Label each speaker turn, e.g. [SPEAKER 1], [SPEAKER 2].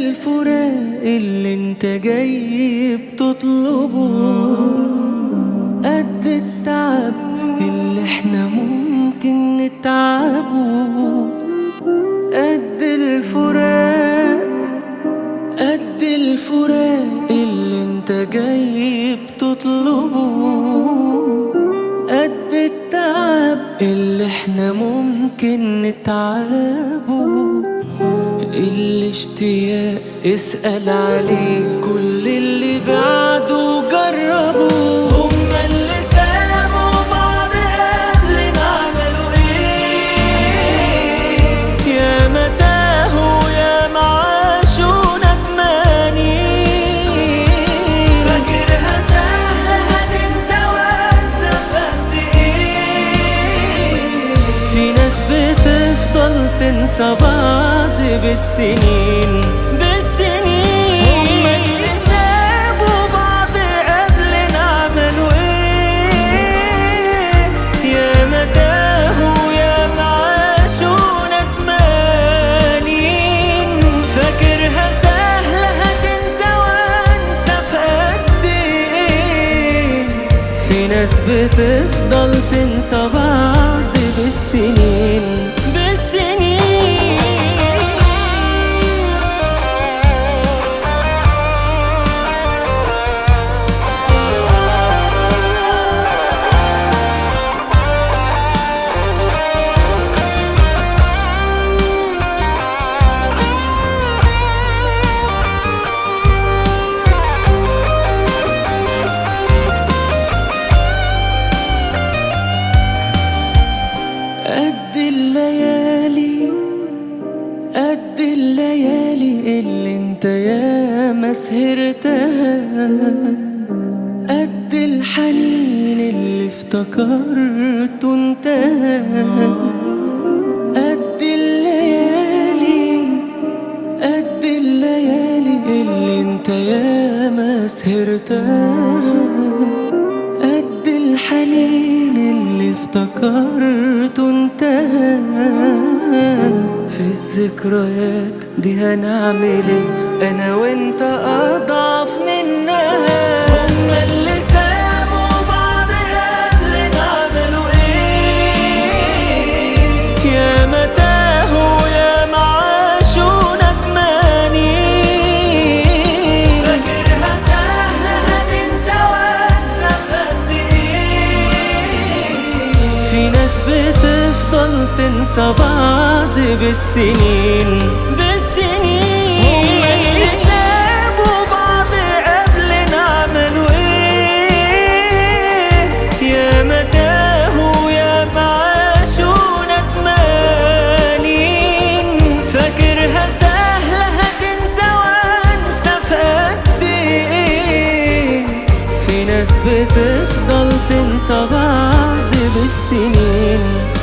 [SPEAKER 1] الفراق اللي انت جاي بتطلبه قد التعب اللي احنا ممكن نتعبه قد الفراق قد الفراق اللي انت جاي بتطلبه قد التعب اللي احنا ممكن نتعبه الاشتياق اسأل عليه كل اللي بعده جربوا هما اللي سابوا بعض قبلنا عملوا ايه يا ما تاهوا يا ما عاشوا ندمانين فاكرها سهلة هتنسى وانسى في قد ايه في ناس بتفضل تنسى بعض بالسنين بالسنين هما اللي سابوا بعض قبلنا عملوا ايه يا ما تاهوا يا ما عاشوا ندمانين فاكرها سهلة هتنسى وانسى في قد ايه في ناس بتفضل تنسى بعض بالسنين بالسنين قد الليالي قد الليالي اللي انت يا ما سهرتها قد الحنين اللي افتكرته انتهى قد الليالي قد الليالي اللي انت يا ما سهرتها قد الحنين اللي افتكرته انتهى في الذكريات دي هنعمل ايه انا وانت اضعف منها هما اللي سابوا بعض قبلنا عملوا ايه يا ما تاهوا يا ما عاشوا ندمانين فاكرها سهلة هتنسى وانسى في قد ايه في ناس بتفضل تنسى بعض بالسنين بالسنين هما اللي سابوا بعض قبلنا عملوا ايه يا ما تاهوا يا ما عاشوا ندمانين فاكرها سهلة هتنسى وانسى في قد ايه في ناس بتفضل تنسى بعض بالسنين